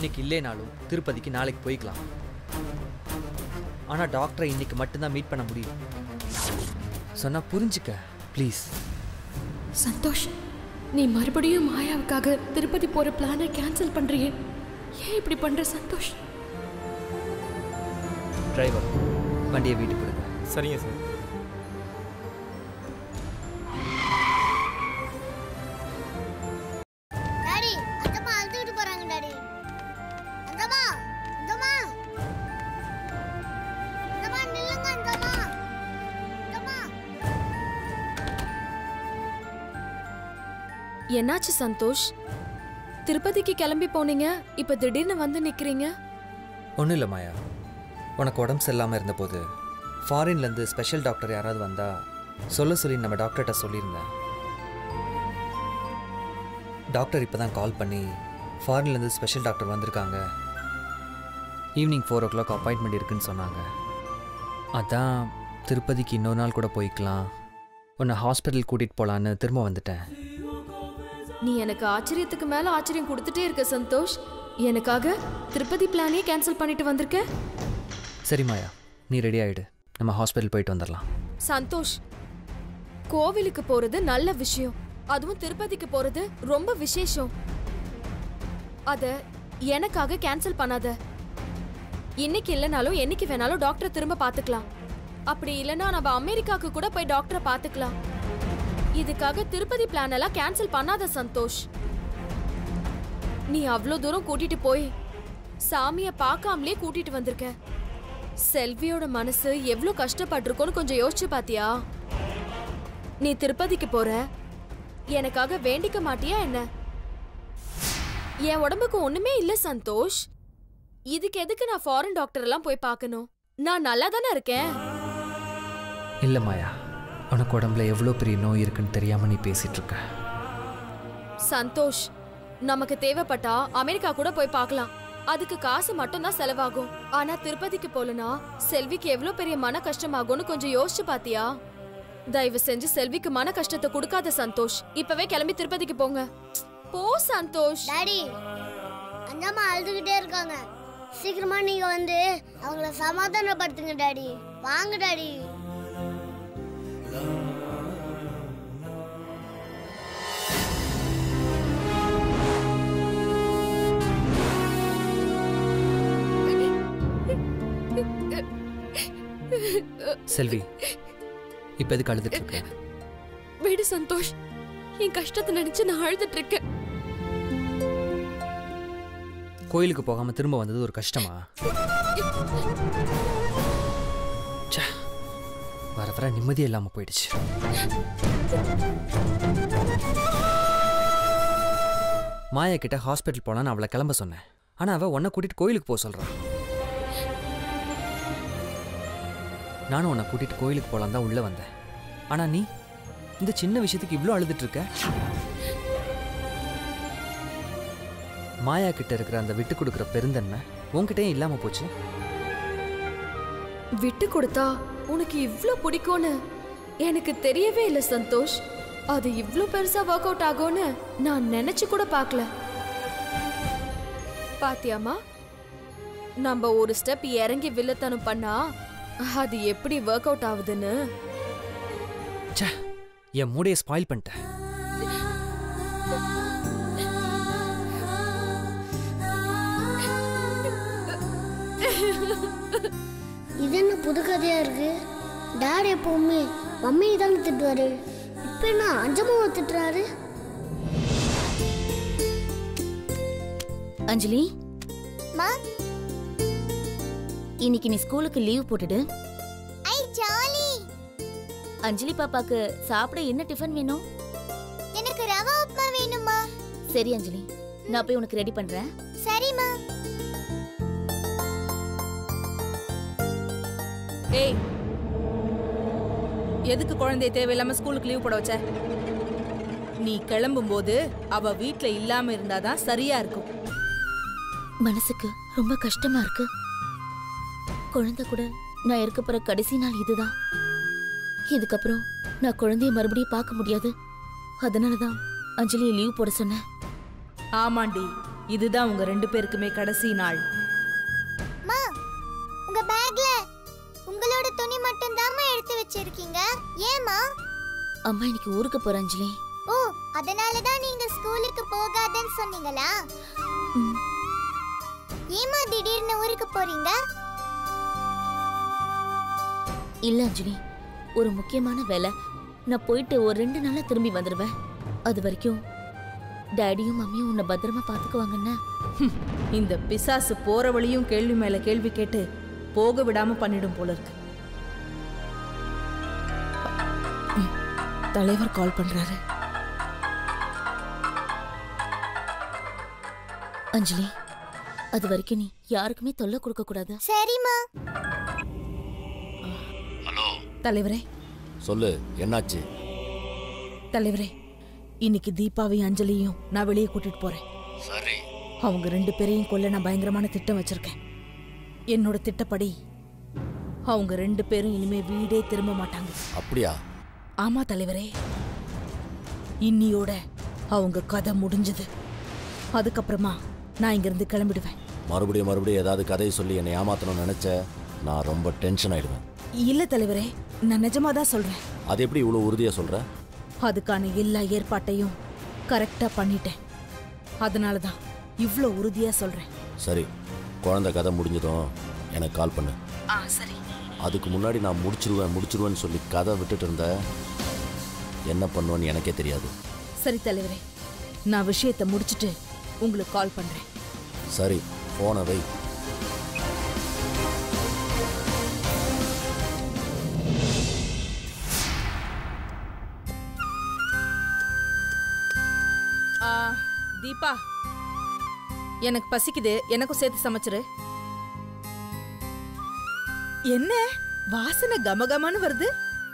இன்னைக்கு இல்லைனாலும் திருப்பதிக்கு நாளைக்கு போய்க்கலாம் ஆனால் டாக்டரை இன்னைக்கு மட்டும்தான் மீட் பண்ண முடியும் சொன்னா புரிஞ்சுக்க ப்ளீஸ் சந்தோஷ் நீ மறுபடியும் மாயாவுக்காக திருப்பதி போற பிளானை கேன்சல் பண்றியே ஏன் இப்படி பண்ற சந்தோஷ் டிரைவர் வண்டியை வீட்டுக்கு விடுங்க சரிங்க சார் டாடி அந்தம்மா அழுதுகிட்டு போறாங்க டாடி அந்தம்மா அந்தம்மா அந்தம்மா நில்லுங்க அந்தம்மா அந்தம்மா என்னாச்சு சந்தோஷ் திருப்பதிக்கு கிளம்பி போனீங்க இப்ப திடீர்னு வந்து நிக்கிறீங்க ஒன்றும் இல்லை மாயா உனக்கு உடம்பு சரியில்லாமல் இருந்தபோது ஃபாரின்லேருந்து ஸ்பெஷல் டாக்டர் யாராவது வந்தா சொல்ல சொல்லி நம்ம டாக்டர்கிட்ட சொல்லியிருந்தேன் டாக்டர் இப்போ தான் கால் பண்ணி ஃபாரின்லேருந்து ஸ்பெஷல் டாக்டர் வந்திருக்காங்க evening four o'clock appointment இருக்குன்னு சொன்னாங்க அதான் திருப்பதிக்கு இன்னொரு நாள் கூட போய்க்கலாம் உன்னை ஹாஸ்பிட்டல் கூட்டிகிட்டு போகலான்னு திரும்ப வந்துட்டேன் நீ எனக்கு ஆச்சரியத்துக்கு மேல ஆச்சரியம் கொடுத்துட்டே இருக்க சந்தோஷ் எனக்காக திருப்பதி பிளானே கேன்சல் பண்ணிட்டு வந்திருக்க சரி மாயா நீ ரெடி ஆகிடு நம்ம ஹாஸ்பிட்டல் போயிட்டு வந்துடலாம் சந்தோஷ் கோவிலுக்கு போறது நல்ல விஷயம் அதுவும் திருப்பதிக்கு போறது ரொம்ப விசேஷம் அத எனக்காக கேன்சல் பண்ணாத இன்னைக்கு இல்லைனாலும் என்னைக்கு வேணாலும் டாக்டரை திரும்ப பார்த்துக்கலாம் அப்படி இல்லைன்னா நம்ம அமெரிக்காக்கு கூட போய் டாக்டரை பார்த்துக்கலாம் இதுக்காக திருப்பதி பிளான் எல்லாம் கேன்சல் பண்ணாத சந்தோஷ் நீ அவ்வளோ தூரம் கூட்டிட்டு போய் சாமிய பார்க்காமலே கூட்டிட்டு வந்திருக்க செல்வியோட மனசு எவ்வளோ கஷ்டப்பட்டிருக்கோன்னு கொஞ்சம் யோசிச்சு பாத்தியா நீ திருப்பதிக்கு போற எனக்காக வேண்டிக்க மாட்டியா என்ன என் உடம்புக்கு ஒண்ணுமே இல்ல சந்தோஷ் இதுக்கு எதுக்கு நான் ஃபாரின் டாக்டர் எல்லாம் போய் பார்க்கணும் நான் நல்லா தானே இருக்கேன் இல்லை மாயா உனக்கு உடம்புல எவ்வளோ பெரிய நோய் இருக்குன்னு தெரியாமல் நீ பேசிகிட்டு இருக்க சந்தோஷ் நமக்கு தேவைப்பட்டா அமெரிக்கா கூட போய் பார்க்கலாம் அதுக்கு காசு மட்டும் தான் செலவாகும் ஆனா திருப்பதிக்கு போலனா செல்விக்கு எவ்வளவு பெரிய மன கஷ்டமாகும்னு கொஞ்சம் யோசிச்சு பாத்தியா தயவு செஞ்சு செல்விக்கு மன கஷ்டத்தை கொடுக்காத சந்தோஷ் இப்பவே கிளம்பி திருப்பதிக்கு போங்க போ சந்தோஷ் டாடி அந்தம்மா அழுதுகிட்டே இருக்காங்க சீக்கிரமா நீங்க வந்து அவங்கள சமாதானப்படுத்துங்க டாடி வாங்க டாடி செல்வி இப்போ எதுக்கு அழுதுட்டு இருக்க விடு சந்தோஷ் என் கஷ்டத்தை நினைச்சு நான் அழுதுட்டு இருக்கேன் கோயிலுக்கு போகாமல் திரும்ப வந்தது ஒரு கஷ்டமா ச்சே, வர வர நிம்மதியே இல்லாமல் போயிடுச்சு மாயா கிட்ட ஹாஸ்பிட்டல் போலான்னு அவளை கிளம்ப சொன்னேன் ஆனால் அவள் உன்னை கூட்டிட்டு கோயிலுக்கு போக சொல்கிறான் நானும் உன்னை கூட்டிட்டு கோயிலுக்கு போகலாம் தான் உள்ளே வந்தேன் ஆனால் நீ இந்த சின்ன விஷயத்துக்கு இவ்வளோ அழுதுட்டு இருக்க மாயா கிட்ட இருக்கிற அந்த விட்டு கொடுக்குற பெருந்தன்மை உன்கிட்டயும் இல்லாம போச்சு விட்டு கொடுத்தா உனக்கு இவ்ளோ பிடிக்கும்னு எனக்கு தெரியவே இல்லை சந்தோஷ் அது இவ்ளோ பெருசா ஒர்க் அவுட் ஆகும்னு நான் நினைச்சு கூட பார்க்கல பாத்தியாமா நம்ம ஒரு ஸ்டெப் இறங்கி வில்லத்தனம் பண்ணா அது எப்படி ஒர்க் அவுட் ஆகுதுன்னு ச்சே என் மூடையை ஸ்பாயில் பண்ணிட்டேன் இது என்ன புது கதையா இருக்கு டாடி எப்பவுமே மம்மி தானே திட்டுவாரு இப்ப என்ன அஞ்சமாவை திட்டுறாரு அஞ்சலி மா இன்னைக்கு நீ ஸ்கூலுக்கு லீவ் போட்டுடு ஐ ஜாலி அஞ்சலி பாப்பாக்கு சாப்பிட என்ன டிஃபன் வேணும் எனக்கு ரவா உப்புமா வேணுமா சரி அஞ்சலி நான் போய் உனக்கு ரெடி பண்றேன் சரிம்மா ஏய் எதுக்கு குழந்தைய தேவையில்லாம ஸ்கூலுக்கு லீவ் போட வச்ச நீ கிளம்பும்போது அவ வீட்ல இல்லாம இருந்தாதான் சரியா இருக்கும் மனசுக்கு ரொம்ப கஷ்டமா இருக்கு குழந்தை கூட நான் இருக்க போற கடைசி நாள் இதுதான் இதுக்கப்புறம் நான் குழந்தைய மறுபடியும் பார்க்க முடியாது அதனாலதான் அஞ்சலியை லீவ் போட சொன்னேன் ஆமாண்டி இதுதான் உங்க ரெண்டு பேருக்குமே கடைசி நாள் மா உங்க பேக்ல உங்களோட துணி மட்டும் தாமா எடுத்து வச்சிருக்கீங்க ஏமா அம்மா இன்னைக்கு ஊருக்கு போற அஞ்சலி ஓ அதனால தான் நீங்க ஸ்கூலுக்கு போகாதன்னு சொன்னீங்களா ம். ஏமா திடீர்னு ஊருக்கு போறீங்க இல்ல அஞ்சலி ஒரு முக்கியமான வேலை நான் போயிட்டு ஒரு ரெண்டு நாள்ல திரும்பி வந்துடுவேன் அது வரைக்கும் டேடியும் மம்மியும் உன்னை பத்திரமா பாத்துக்குவாங்கன்னு ஹம், இந்த பிசாசு போற வழியும் கேள்வி மேல கேள்வி கேட்டு போக விடாம பண்ணிடும் போல இருக்கு ம், தலைவர் கால் பண்றாரு அஞ்சலி அது வரைக்கும் நீ யாருக்குமே தொல்லை கொடுக்க கூடாது சரிம்மா தலைவரே சொல்லு என்னாச்சு தலைவரே இன்னைக்கு தீபாவையும் அஞ்சலியும் நான் வெளியே கூட்டிட்டு போறேன் சரி அவங்க ரெண்டு பேரையும் கொல்ல நான் பயங்கரமான திட்டம் வச்சிருக்கேன் என்னோட திட்டப்படி அவங்க ரெண்டு பேரும் இனிமே வீடே திரும்ப மாட்டாங்க அப்படியா ஆமா தலைவரே இன்னியோட அவங்க கதை முடிஞ்சது அதுக்கப்புறமா நான் இங்கிருந்து கிளம்பிடுவேன் மறுபடியும் மறுபடியும் ஏதாவது கதையை சொல்லி என்னை ஏமாத்தணும்னு நினைச்ச நான் ரொம்ப டென்ஷன் ஆயிடுவேன் இல்ல தலைவரே நான் நிஜமா தான் சொல்றேன் அது எப்படி இவ்வளோ உறுதியா சொல்ற அதுக்கான எல்லா ஏற்பாட்டையும் கரெக்டா பண்ணிட்டேன் அதனால தான் இவ்ளோ உறுதியா சொல்றேன் சரி குழந்தை கதை முடிஞ்சதும் எனக்கு கால் பண்ணு ஆ சரி அதுக்கு முன்னாடி நான் முடிச்சிருவேன் முடிச்சிருவேன்னு சொல்லி கதை விட்டுட்டு இருந்த என்ன பண்ணுவேன்னு எனக்கே தெரியாது சரி தலைவரே நான் விஷயத்தை முடிச்சிட்டு உங்களுக்கு கால் பண்றேன் சரி போனை வை ஆ தீபா எனக்கு பசிக்குது எனக்கும் சேர்த்து சமைச்சிரு என்ன வாசனை கமகமன்னு வருது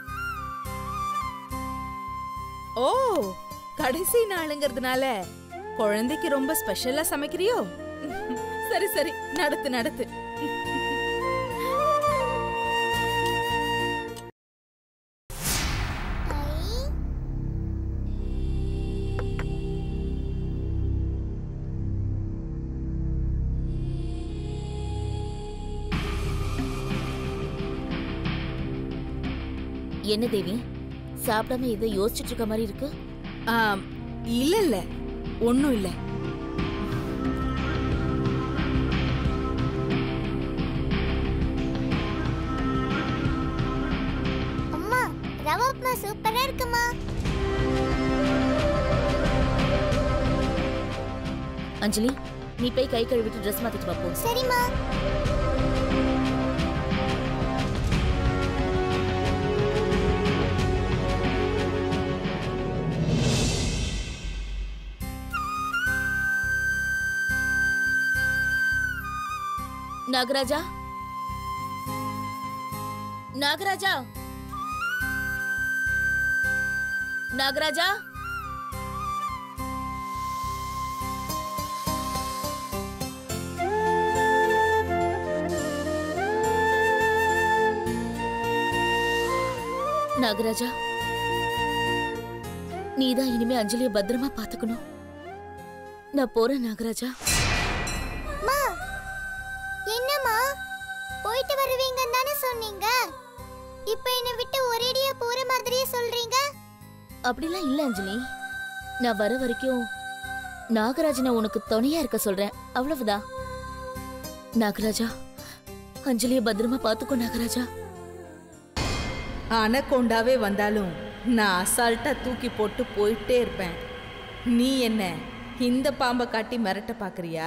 ஓ கடைசி நாளுங்கிறதுனால குழந்தைக்கு ரொம்ப ஸ்பெஷலா சமைக்கிறியோ சரி சரி நடத்து நடத்து ஐ, என்ன தேவி சாப்பிடாம ஏதோ யோசிச்சுட்டு இருக்க மாதிரி இருக்கு ஆம், இல்ல இல்ல ஒண்ணும் இல்ல அம்மா ரவா உப்புமா சூப்பரா இருக்குமா அஞ்சலி நீ போய் கை கழுவிட்டு ட்ரெஸ் மாத்திட்டு வா போ சரிம்மா நாகராஜா நாகராஜா நாகராஜா நாகராஜா நீதான் இனிமே அஞ்சலிய பத்திரமா பாத்துக்கணும் நான் போறேன் நாகராஜா அம்மா என்னம்மா போயிட்டு வருவீங்கன்னு தானே சொன்னீங்க இப்போ என்னை விட்டு ஒரேடியா போற மாதிரியே சொல்றீங்க அப்படிலாம் இல்ல அஞ்சலி நான் வர வரைக்கும் நாகராஜனை உனக்கு துணையா இருக்க சொல்றேன் அவ்வளவுதான் நாகராஜா அஞ்சலிய பத்திரமா பாத்துக்கோ நாகராஜா அனக்கொண்டாவே வந்தாலும் நான் அசால்ட்டா தூக்கி போட்டு போயிட்டே இருப்பேன் நீ என்ன இந்த பாம்பை காட்டி மிரட்ட பாக்குறியா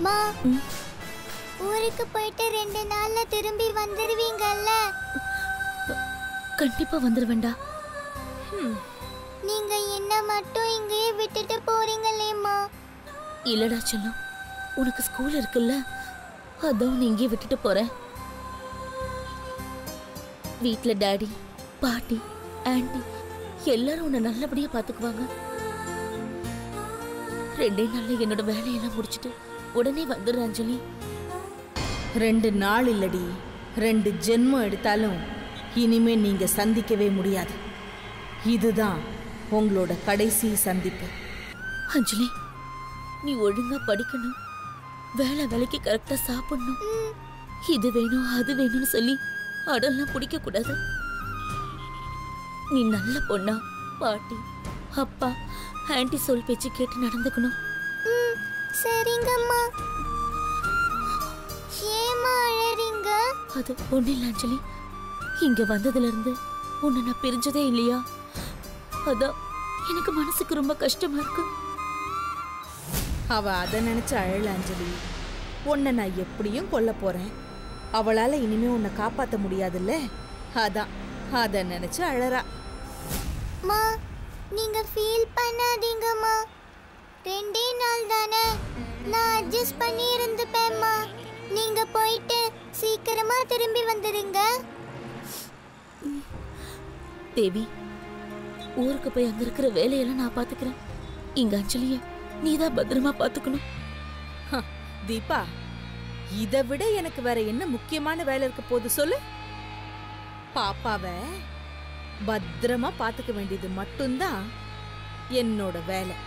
மா ம். ஊருக்கு போயிட்டு ரெண்டு நாள்ல திரும்பி வந்துருவீங்கல்ல கண்டிப்பா வந்துருவேண்டா நீங்க என்ன மட்டும் இங்கேயே விட்டுட்டு போறீங்களேம்மா இல்லடா செல்லம் உனக்கு ஸ்கூல் இருக்குல்ல அதான் உன்னை இங்கே விட்டுட்டு போறேன் வீட்ல டாடி பாட்டி ஆன்ட்டி எல்லாரும் உன்னை நல்லபடியா பாத்துக்குவாங்க ரெண்டே நாள்ல என்னோட வேலையெல்லாம் முடிச்சிட்டு உடனே வந்துடுற அஞ்சலி ரெண்டு நாள் இல்லடி ரெண்டு ஜென்மம் எடுத்தாலும் இனிமே நீங்க சந்திக்கவே முடியாது இதுதான் உங்களோட கடைசி சந்திப்பு அஞ்சலி நீ ஒழுங்கா படிக்கணும் வேலை வேலைக்கு கரெக்டா சாப்பிடணும் இது வேணும் அது வேணும்னு சொல்லி அடெல்லாம் பிடிக்க கூடாது நீ நல்ல பொண்ணா பாட்டி அப்பா ஆன்ட்டி சொல் பேச்சு கேட்டு நடந்துக்கணும் ம் சரிங்கம்மா ஏம்மா அழறீங்க அது ஒண்ணு இல்ல அஞ்சலி இங்க வந்ததுல இருந்து உன்னை நான் பிரிஞ்சதே இல்லையா அதான் எனக்கு மனசுக்கு ரொம்ப கஷ்டமா இருக்கு அவ அதை நினைச்சு அழல அஞ்சலி உன்னை நான் எப்படியும் கொல்ல போறேன் அவளால இனிமே உன்னை காப்பாத்த முடியாதுல்ல அதான் அதை நினைச்சு அழறா மா நீங்க ஃபீல் பண்ணாதீங்கம்மா ரெண்டே நாள் தானே நான் அட்ஜஸ்ட் பண்ணி இருந்துப்பேம்மா நீங்க போயிட்டு சீக்கிரமா திரும்பி வந்துடுங்க தேவி ஊருக்கு போய் அங்க இருக்கிற வேலையெல்லாம் நான் பாத்துக்கிறேன் இங்க அஞ்சலிய நீதான் பத்திரமா பாத்துக்கணும் ஹ, தீபா இதை விட எனக்கு வேற என்ன முக்கியமான வேலை இருக்க போது சொல்லு பாப்பாவை பத்திரமா பாத்துக்க வேண்டியது மட்டும்தான் என்னோட வேலை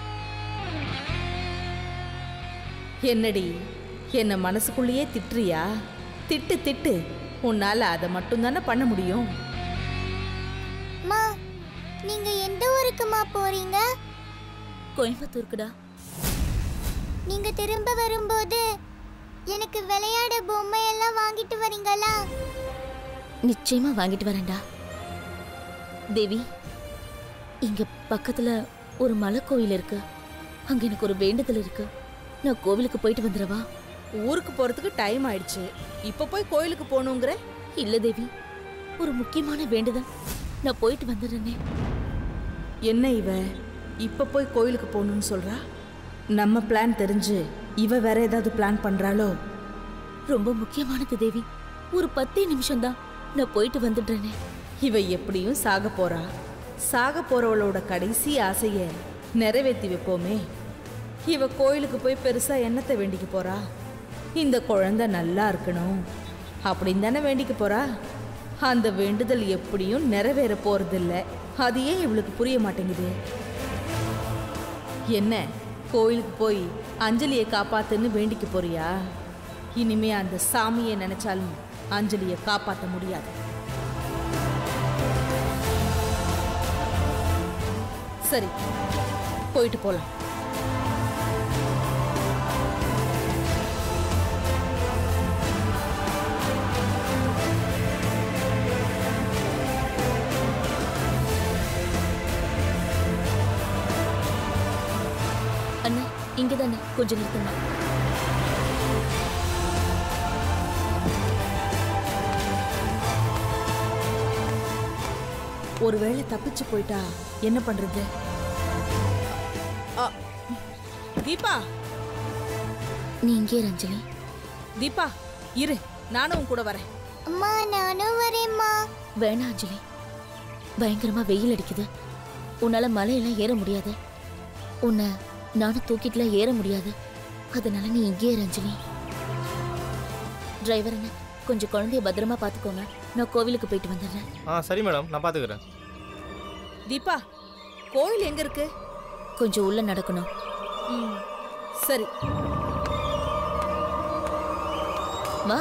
என்னடி என்ன மனசுக்குள்ளேயே திட்டுறியா திட்டு திட்டு உன்னால அதை மட்டும்தானே பண்ண முடியும் மா நீங்க எந்த ஊருக்குமா போறீங்க கோயம்புத்தூருக்குடா நீங்க திரும்ப வரும்போது எனக்கு விளையாட பொம்மை எல்லாம் வாங்கிட்டு வரீங்களா நிச்சயமா வாங்கிட்டு வரேன்டா தேவி இங்க பக்கத்துல ஒரு மலை கோயில் இருக்கு அங்க எனக்கு ஒரு வேண்டுதல் இருக்கு நான் கோவிலுக்கு போயிட்டு வந்துடவா ஊருக்கு போறதுக்கு டைம் ஆயிடுச்சு இப்ப போய் கோயிலுக்கு போகணுங்கிற இல்ல தேவி ஒரு முக்கியமான வேண்டுதல் நான் போயிட்டு வந்துடுறேனே என்ன இவ இப்ப போய் கோயிலுக்கு போகணும்னு சொல்றா நம்ம பிளான் தெரிஞ்சு இவ வேற ஏதாவது பிளான் பண்றாளோ ரொம்ப முக்கியமானது தேவி ஒரு பத்தே நிமிஷம் தான் நான் போயிட்டு வந்துடுறேனே இவ எப்படியும் சாக போறா சாக போறவளோட கடைசி ஆசைய நிறைவேற்றி வைப்போமே இவ கோயிலுக்கு போய் பெருசா என்னத்தை வேண்டிக்க போறா இந்த குழந்தை நல்லா இருக்கணும் அப்படின்னு தானே வேண்டிக்க போறா அந்த வேண்டுதல் எப்படியும் நிறைவேற போறதில்ல அது ஏன் இவளுக்கு புரிய மாட்டேங்குது என்ன கோயிலுக்கு போய் அஞ்சலியை காப்பாத்துன்னு வேண்டிக்க போறியா இனிமே அந்த சாமியை நினைச்சாலும் அஞ்சலியை காப்பாற்ற முடியாது சரி போயிட்டு போலாம் அண்ணா இங்க தானே கொஞ்சம் நிறுத்துங்க ஒருவேளை தப்பிச்சு போயிட்டா என்ன பண்றது ஆ, தீபா நீ இங்கே இரு, அஞ்சலி தீபா இரு நானும் உன் கூட வரேன் அம்மா நானும் வரேம்மா வேணாம் அஞ்சலி பயங்கரமா வெயில் அடிக்குது உன்னால மலையெல்லாம் ஏற முடியாது உன்னை நானும் தூக்கிட்டுலாம் ஏற முடியாது அதனால நீ இங்கே இரு, அஞ்சலி டிரைவர் என்ன கொஞ்சம் குழந்தைய பத்திரமா பாத்துக்கோங்க நான் கோவிலுக்கு போயிட்டு வந்துடுறேன் ஆ சரி மேடம் நான் பார்த்துக்கிறேன் தீபா கோயில் எங்க இருக்கு கொஞ்சம் உள்ள நடக்கணும் ம், சரி வா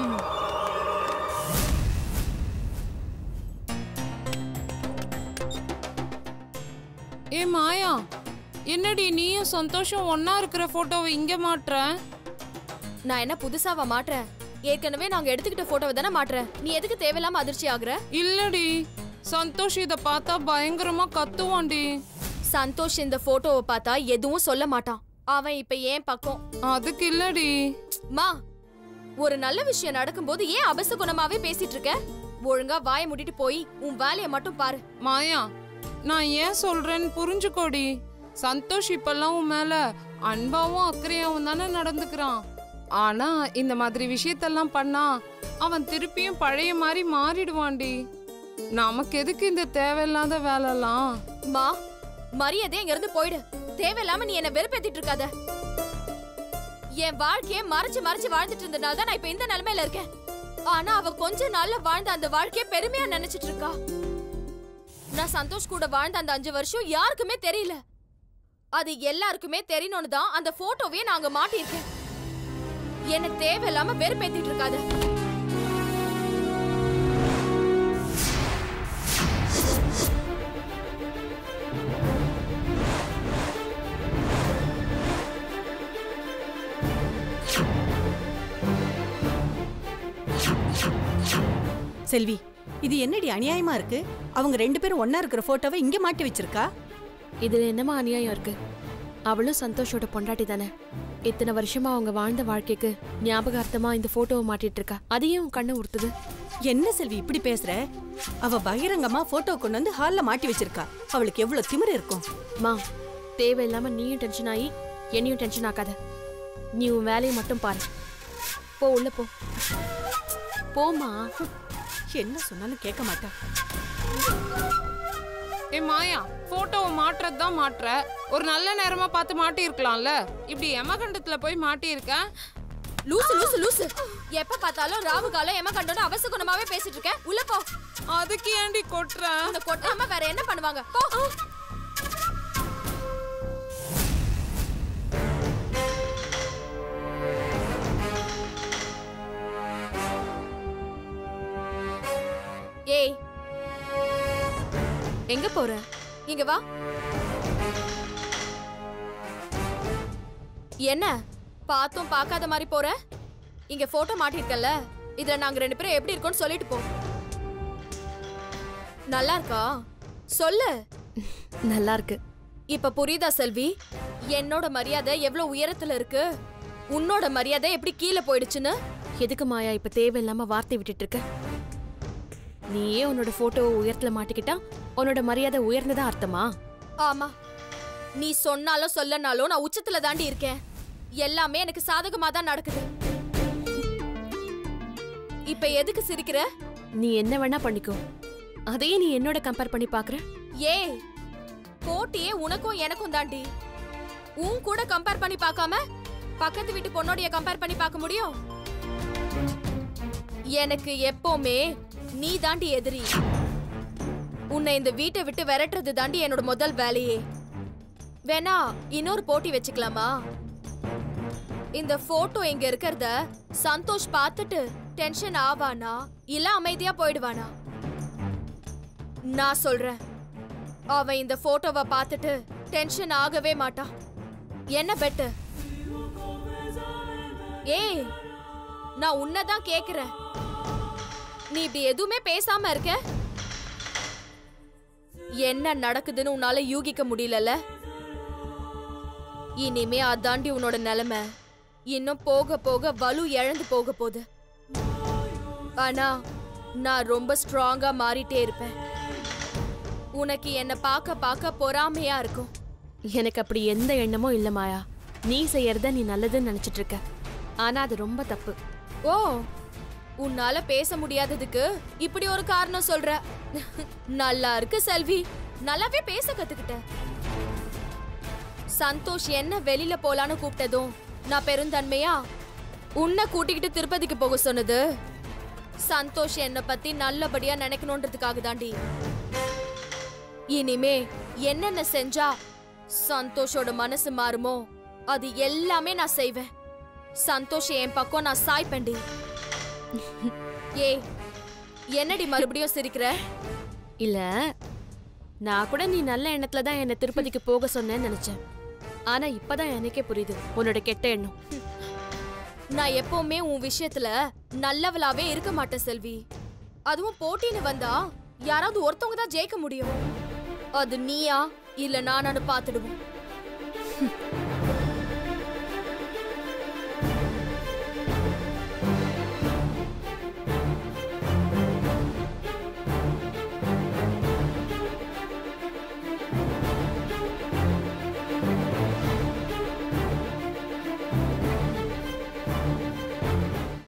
ஏ மாயா என்னடி நீயும் சந்தோஷம் ஒண்ணா இருக்கிற போட்டோவை இங்க மாட்டுற நான் என்ன புதுசாவா மாட்டுறேன் ஏற்கனவே நாங்க எடுத்துக்கிட்ட போட்டோவை தானே மாட்டுறேன் நீ எதுக்கு தேவையில்லாம அதிர்ச்சி ஆகுற இல்லடி சந்தோஷ் இத பார்த்தா பயங்கரமா கத்துவான்டி சந்தோஷ் இந்த போட்டோவை பார்த்தா எதுவும் சொல்ல மாட்டான் அவன் இப்ப ஏன் பக்கம் அதுக்கு இல்லடி மா ஒரு நல்ல விஷயம் நடக்கும்போது ஏன் அபசகுணமாவே பேசிட்டு இருக்க ஒழுங்கா வாயை மூடிட்டு போய் உன் வேலையை மட்டும் பாரு மாயா நான் ஏன் சொல்றேன்னு புரிஞ்சுக்கோடி சந்தோஷ் இப்பெல்லாம் உன் மேல அன்பாவும் அக்கறையாவும் தானே நடந்துக்கிறான் ஆனா இந்த மாதிரி விஷயத்தெல்லாம் பண்ணா அவன் திருப்பியும் பழைய மாதிரி மாறிடுவான்டி நமக்கு எதுக்கு இந்த தேவையில்லாத வேலைலாம் மா மரியாதை இங்க இருந்து போயிடு தேவையில்லாம நீ என்ன வெறுப்பேத்திட்டு இருக்காத என் வாழ்க்கைய மறைச்சு மறைச்சு வாழ்ந்துட்டு இருந்தனால தான் நான் இப்ப இந்த நிலைமையில இருக்கேன் ஆனா அவ கொஞ்ச நாள்ல வாழ்ந்த அந்த வாழ்க்கைய பெருமையா நினைச்சிட்டு இருக்கா நான் சந்தோஷ் கூட வாழ்ந்த அந்த அஞ்சு வருஷம் யாருக்குமே தெரியல அது எல்லாருக்குமே தெரியணும்னு தான் அந்த போட்டோவையே நான் அங்க மாட்டியிருக்கேன் என்ன தேவையில்லாம வெறுப்பேத்திட்டு இருக்காத செல்வி இது என்னடி அநியாயமா இருக்கு அவங்க ரெண்டு பேரும் ஒண்ணா இருக்கிற போட்டோவை இங்க மாட்டி வச்சிருக்கா இதுல என்னமா அநியாயம் இருக்கு அவளும் சந்தோஷோட பொண்டாட்டி தானே இத்தனை வருஷமா அவங்க வாழ்ந்த வாழ்க்கைக்கு ஞாபகார்த்தமா இந்த போட்டோவை மாட்டிட்டு இருக்கா அதையும் உன் கண்ணு உறுத்துது என்ன செல்வி இப்படி பேசுற அவ பகிரங்கமா போட்டோ கொண்டு வந்து ஹால்ல மாட்டி வச்சிருக்கா அவளுக்கு எவ்வளவு திமிரு இருக்கும் மா தேவையில்லாம நீயும் டென்ஷன் ஆகி என்னையும் டென்ஷன் ஆக்காத நீ உன் வேலையை மட்டும் பாரு போ உள்ள போ போமா என்ன சொன்னாலும் கேட்க மாட்டா ஏ மாயா போட்டோவை மாட்டுறது தான் மாட்டுற ஒரு நல்ல நேரமா பார்த்து மாட்டி இருக்கலாம்ல இப்படி எமகண்டத்துல போய் மாட்டி இருக்க லூசு லூசு லூசு எப்ப பார்த்தாலும் ராவு காலம் எம கண்டோன்னு அவசகுணமாவே பேசிட்டு இருக்க உள்ள போ அதுக்கு ஏன்டி கொட்டுற அந்த கொட்டாம வேற என்ன பண்ணுவாங்க போ ஏய் எங்க போற இங்க வா என்ன பார்த்தும் பார்க்காத மாதிரி போற இங்க போட்டோ மாட்டிருக்கல்ல இதுல நாங்க ரெண்டு பேரும் எப்படி இருக்கோம்னு சொல்லிட்டு போ நல்லா இருக்கா சொல்லு நல்லா இருக்கு இப்ப புரியுதா செல்வி என்னோட மரியாதை எவ்வளவு உயரத்துல இருக்கு உன்னோட மரியாதை எப்படி கீழே போயிடுச்சுன்னு எதுக்கு மாயா இப்ப தேவையில்லாம வார்த்தை விட்டுட்டு இருக்க நீயே உன்னோட போட்டோவை உயரத்துல மாட்டிக்கிட்டா உன்னோட மரியாதை உயர்ந்ததா அர்த்தமா ஆமா நீ சொன்னாலும் சொல்லனாலும் நான் உச்சத்துல தாண்டி இருக்கேன் எல்லாமே எனக்கு சாதகமா தான் நடக்குது இப்ப எதுக்கு சிரிக்கிற நீ என்ன வேணா பண்ணிக்கோ அதையே நீ என்னோட கம்பேர் பண்ணி பாக்குற ஏ போட்டியே உனக்கும் எனக்கும் தாண்டி உன் கூட கம்பேர் பண்ணி பார்க்காம பக்கத்து வீட்டு பொண்ணோடைய கம்பேர் பண்ணி பார்க்க முடியும் எனக்கு எப்பவுமே நீ தாண்டி எதிரி உன்னை இந்த வீட்டை விட்டு விரட்டுறது தாண்டி என்னோட முதல் வேலையே வேணா இன்னொரு போட்டி வச்சுக்கலாமா இந்த போட்டோ இங்க இருக்கிறத சந்தோஷ் பார்த்துட்டு டென்ஷன் ஆவானா இல்ல அமைதியா போயிடுவானா நான் சொல்றேன் அவன் இந்த போட்டோவை பார்த்துட்டு டென்ஷன் ஆகவே மாட்டான் என்ன பெட்டு ஏய் நான் உன்னதான் கேக்குறேன் நீ இப்படி எதுவுமே பேசாம இருக்க என்ன நடக்குதுன்னு உன்னால யூகிக்க முடியலல இனிமே அதாண்டி உன்னோட நிலைமை இன்னும் போக போக வலு இழந்து போக போகுது ஆனா நான் ரொம்ப ஸ்ட்ராங்கா மாறிட்டே இருப்பேன் உனக்கு என்ன பார்க்க பார்க்க பொறாமையா இருக்கும் எனக்கு அப்படி எந்த எண்ணமும் இல்ல மாயா நீ செய்யறத நீ நல்லதுன்னு நினைச்சிட்டு இருக்க ஆனா அது ரொம்ப தப்பு ஓ உன்னால பேச முடியாததுக்கு இப்படி ஒரு காரணம் சொல்ற நல்லா இருக்கு செல்வி நல்லாவே பேச கத்துக்கிட்ட சந்தோஷ் என்ன வெளியில போலான்னு கூப்பிட்டதும் நான் பெருந்தன்மையா உன்னை கூட்டிக்கிட்டு திருப்பதிக்கு போக சொன்னது சந்தோஷ் என்னை பத்தி நல்லபடியா நினைக்கணுன்றதுக்காக தாண்டி இனிமே என்னென்ன செஞ்சா சந்தோஷோட மனசு மாறுமோ அது எல்லாமே நான் செய்வேன் சந்தோஷ் என் பக்கம் நான் சாய்ப்பேன்டி ஏய் என்னடி மறுபடியும் சிரிக்கிற இல்ல நான் கூட நீ நல்ல எண்ணத்துல தான் என்ன திருப்பதிக்கு போக சொன்னேன்னு நினைச்சேன் ஆனா இப்பதான் எனக்கே புரியுது உன்னோட கெட்ட எண்ணம் நான் எப்பவுமே உன் விஷயத்துல நல்லவளாவே இருக்க மாட்டேன் செல்வி அதுவும் போட்டின்னு வந்தா யாராவது ஒருத்தவங்க தான் ஜெயிக்க முடியும் அது நீயா இல்ல நானான்னு பாத்துடுவோம்